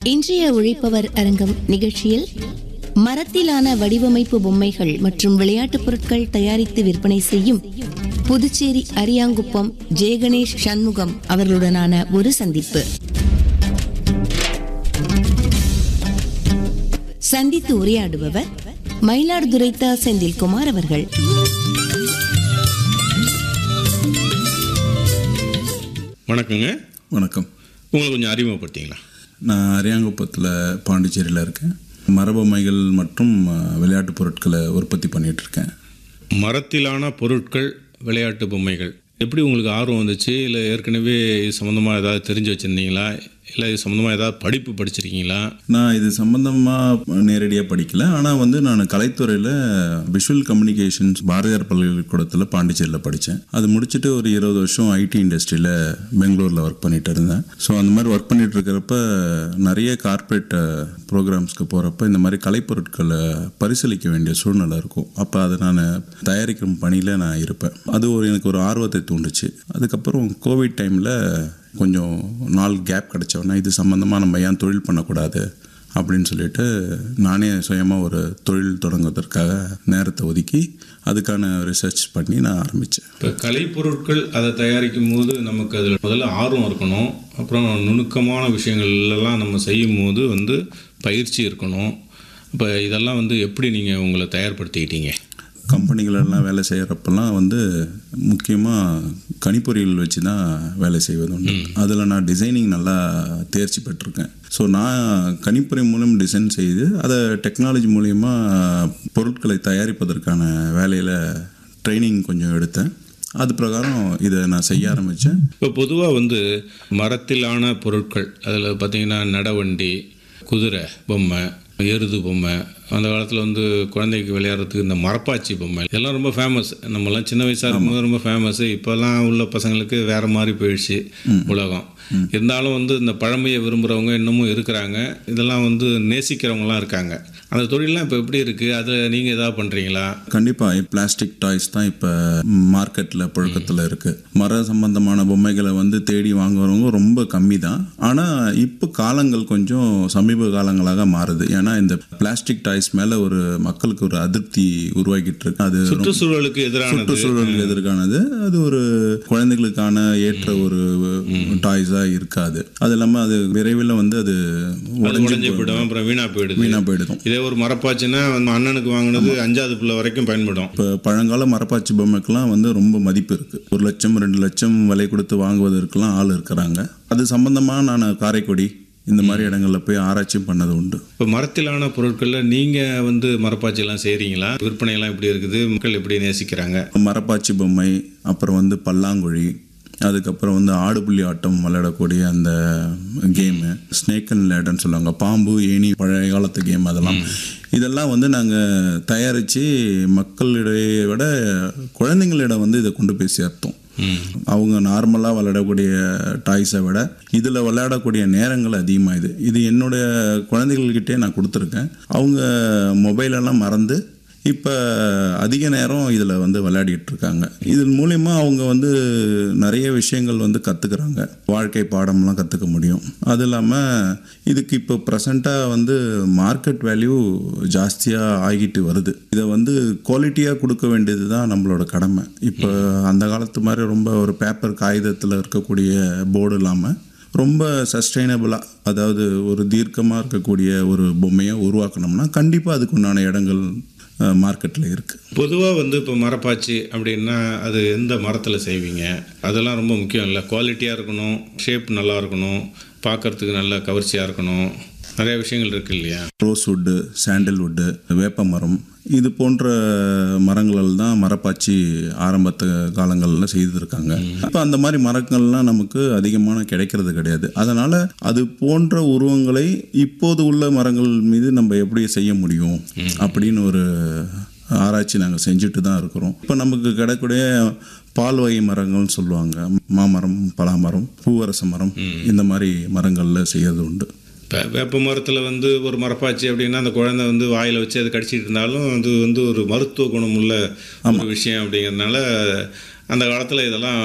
இன்றைய உழைப்பவர் அரங்கம் நிகழ்ச்சியில் மரத்திலான வடிவமைப்பு பொம்மைகள் மற்றும் விளையாட்டுப் பொருட்கள் தயாரித்து விற்பனை செய்யும் புதுச்சேரி அரியாங்குப்பம் ஜெயகணேஷ் சண்முகம் அவர்களுடனான ஒரு சந்திப்பு சந்தித்து உரையாடுபவர் மயிலாடுதுறை தா செந்தில்குமார் அவர்கள் வணக்கங்க வணக்கம் உங்களை கொஞ்சம் அறிமுகப்படுத்திங்களா நான் அரியாங்குப்பத்தில் பாண்டிச்சேரியில் இருக்கேன் மரபொம்மைகள் மற்றும் அஹ், விளையாட்டுப் பொருட்களை உற்பத்தி பண்ணிட்டு இருக்கேன் மரத்திலான பொருட்கள் விளையாட்டு பொம்மைகள் எப்படி உங்களுக்கு ஆர்வம் வந்துச்சு இல்லை ஏற்கனவே இது சம்மந்தமாக ஏதாவது தெரிஞ்சு வச்சுருந்தீங்களா இல்லை இது சம்மந்தமாக ஏதாவது படிப்பு படிச்சிருக்கீங்களா நான் இது சம்மந்தமாக நேரடியாக படிக்கல ஆனால் வந்து நான் கலைத்துறையில் விஷுவல் கம்யூனிகேஷன்ஸ் பாரதியார் பல்கலைக்கழகத்தில் பாண்டிச்சேரியில் படித்தேன் அது முடிச்சுட்டு ஒரு இருபது வருஷம் ஐடி இண்டஸ்ட்ரியில் பெங்களூரில் ஒர்க் பண்ணிட்டு இருந்தேன் ஸோ அந்த மாதிரி ஒர்க் பண்ணிட்டு இருக்கிறப்ப நிறைய கார்ப்பரேட் ப்ரோக்ராம்ஸ்க்கு போகிறப்ப இந்த மாதிரி கலைப்பொருட்களை பரிசீலிக்க வேண்டிய சூழ்நிலை இருக்கும் அப்போ அதை நான் தயாரிக்கும் பணியில் நான் இருப்பேன் அது ஒரு எனக்கு ஒரு ஆர்வத்தை தூண்டுச்சு அதுக்கப்புறம் கோவிட் டைமில் கொஞ்சம் நாள் கேப் கிடச்சோன்னா இது சம்மந்தமாக நம்ம ஏன் தொழில் பண்ணக்கூடாது அப்படின்னு சொல்லிட்டு நானே சுயமாக ஒரு தொழில் தொடங்குவதற்காக நேரத்தை ஒதுக்கி அதுக்கான ரிசர்ச் பண்ணி நான் ஆரம்பித்தேன் இப்போ கலைப்பொருட்கள் அதை தயாரிக்கும் போது நமக்கு அதில் முதல்ல ஆர்வம் இருக்கணும் அப்புறம் நுணுக்கமான விஷயங்கள்லாம் நம்ம செய்யும் போது வந்து பயிற்சி இருக்கணும் இப்போ இதெல்லாம் வந்து எப்படி நீங்கள் உங்களை தயார்படுத்திக்கிட்டீங்க கம்பெனிகளெல்லாம் வேலை செய்கிறப்பெல்லாம் வந்து முக்கியமாக கணிப்பொறிகள் வச்சு தான் வேலை செய்வது உண்டு அதில் நான் டிசைனிங் நல்லா தேர்ச்சி பெற்றிருக்கேன் ஸோ நான் கணிப்பொறி மூலம் டிசைன் செய்து அதை டெக்னாலஜி மூலயமா பொருட்களை தயாரிப்பதற்கான வேலையில் ட்ரைனிங் கொஞ்சம் எடுத்தேன் அது பிரகாரம் இதை நான் செய்ய ஆரம்பித்தேன் இப்போ பொதுவாக வந்து மரத்திலான பொருட்கள் அதில் பார்த்தீங்கன்னா நடவண்டி குதிரை பொம்மை எருது பொம்மை அந்த காலத்தில் வந்து குழந்தைக்கு விளையாடுறதுக்கு இந்த மரப்பாச்சி பொம்மை இதெல்லாம் ரொம்ப ஃபேமஸ் நம்மலாம் சின்ன வயசாக இருக்கும்போது ரொம்ப ஃபேமஸ் இப்போல்லாம் உள்ள பசங்களுக்கு வேறு மாதிரி போயிடுச்சு உலகம் இருந்தாலும் வந்து இந்த பழமையை விரும்புகிறவங்க இன்னமும் இருக்கிறாங்க இதெல்லாம் வந்து நேசிக்கிறவங்களாம் இருக்காங்க அந்த தொழிலெலாம் இப்போ எப்படி இருக்குது அதில் நீங்கள் எதாவது பண்ணுறீங்களா கண்டிப்பாக பிளாஸ்டிக் டாய்ஸ் தான் இப்போ மார்க்கெட்டில் புழக்கத்தில் இருக்குது மர சம்பந்தமான பொம்மைகளை வந்து தேடி வாங்குறவங்க ரொம்ப கம்மி தான் ஆனால் இப்போ காலங்கள் கொஞ்சம் சமீப காலங்களாக மாறுது ஏன்னா இந்த பிளாஸ்டிக் டாய்ஸ் மேலே ஒரு மக்களுக்கு ஒரு அதிருப்தி உருவாக்கிட்டு இருக்கு அது ரொம்ப- சுற்றுச்சூழலுக்கு எதிரானது சுற்றுச்சூழல் எதிர்கானது அது ஒரு குழந்தைகளுக்கான ஏற்ற ஒரு டாய்ஸாக இருக்காது அது இல்லாமல் அது விரைவில் வந்து அது அது உடஞ்சி போயிடும் அப்புறம் வீணாக போயிடுது வீணாக போயிடுதும் இதே ஒரு மரப்பாச்சுன்னா வந்து அண்ணனுக்கு வாங்கினது அஞ்சாவது பிள்ளை வரைக்கும் பயன்படும் இப்போ பழங்கால மரப்பாச்சி பொம்மைக்கெல்லாம் வந்து ரொம்ப மதிப்பு இருக்குது ஒரு லட்சம் ரெண்டு லட்சம் விலை கொடுத்து வாங்குவதற்கெல்லாம் ஆள் இருக்கிறாங்க அது சம்பந்தமாக நான் காரைக்குடி இந்த மாதிரி இடங்களில் போய் ஆராய்ச்சியும் பண்ணது உண்டு இப்போ மரத்திலான பொருட்களில் நீங்கள் வந்து மரப்பாச்சிலாம் செய்கிறீங்களா விற்பனையெல்லாம் எப்படி இருக்குது மக்கள் எப்படி நேசிக்கிறாங்க மரப்பாச்சி பொம்மை அப்புறம் வந்து பல்லாங்குழி அதுக்கப்புறம் வந்து ஆடுபுள்ளி ஆட்டம் விளையாடக்கூடிய அந்த கேமு ஸ்னேக் அண்ட் லேடர்னு சொல்லுவாங்க பாம்பு ஏணி பழைய காலத்து கேம் அதெல்லாம் இதெல்லாம் வந்து நாங்கள் தயாரித்து மக்களிடையே விட குழந்தைங்களிடம் வந்து இதை கொண்டு போய் சேர்த்தோம் அவங்க நார்மலாக விளையாடக்கூடிய டாய்ஸை விட இதில் விளையாடக்கூடிய நேரங்கள் அதிகமாகுது இது என்னுடைய குழந்தைகள்கிட்டே நான் கொடுத்துருக்கேன் அவங்க மொபைலெல்லாம் மறந்து இப்போ அதிக நேரம் இதில் வந்து விளையாடிட்டு இருக்காங்க இதன் மூலயமா அவங்க வந்து நிறைய விஷயங்கள் வந்து கற்றுக்குறாங்க வாழ்க்கை பாடம்லாம் கற்றுக்க முடியும் அது இல்லாமல் இதுக்கு இப்போ ப்ரெசண்ட்டாக வந்து மார்க்கெட் வேல்யூ ஜாஸ்தியாக ஆகிட்டு வருது இதை வந்து குவாலிட்டியாக கொடுக்க வேண்டியது தான் நம்மளோட கடமை இப்போ அந்த காலத்து மாதிரி ரொம்ப ஒரு பேப்பர் காகிதத்தில் இருக்கக்கூடிய போர்டு இல்லாமல் ரொம்ப சஸ்டைனபிளாக அதாவது ஒரு தீர்க்கமாக இருக்கக்கூடிய ஒரு பொம்மையை உருவாக்கணும்னா கண்டிப்பாக அதுக்கு உண்டான இடங்கள் மார்க்கெட்டில் இருக்குது பொதுவாக வந்து இப்போ மரப்பாச்சி அப்படின்னா அது எந்த மரத்தில் செய்வீங்க அதெல்லாம் ரொம்ப முக்கியம் இல்லை குவாலிட்டியாக இருக்கணும் ஷேப் நல்லா இருக்கணும் பார்க்கறதுக்கு நல்ல கவர்ச்சியாக இருக்கணும் நிறைய விஷயங்கள் இருக்கு இல்லையா ரோஸ்வுட்டு சாண்டல்வுட்டு வேப்ப மரம் இது போன்ற மரங்கள் தான் மரப்பாச்சி ஆரம்பத்து காலங்களில் செய்திருக்காங்க இப்போ அந்த மாதிரி மரங்கள்லாம் நமக்கு அதிகமான கிடைக்கிறது கிடையாது அதனால் அது போன்ற உருவங்களை இப்போது உள்ள மரங்கள் மீது நம்ம எப்படி செய்ய முடியும் அப்படின்னு ஒரு ஆராய்ச்சி நாங்கள் செஞ்சுட்டு தான் இருக்கிறோம் இப்போ நமக்கு கிடைக்கக்கூடிய பால் வகை மரங்கள்னு சொல்லுவாங்க மாமரம் பலாமரம் பூவரச மரம் இந்த மாதிரி மரங்களில் செய்யறது உண்டு இப்போ வேப்ப மரத்தில் வந்து ஒரு மரப்பாச்சி அப்படின்னா அந்த குழந்தை வந்து வாயில் வச்சு அது கடிச்சிட்டு இருந்தாலும் அது வந்து ஒரு மருத்துவ குணமுள்ள ஒரு விஷயம் அப்படிங்கிறதுனால அந்த காலத்தில் இதெல்லாம்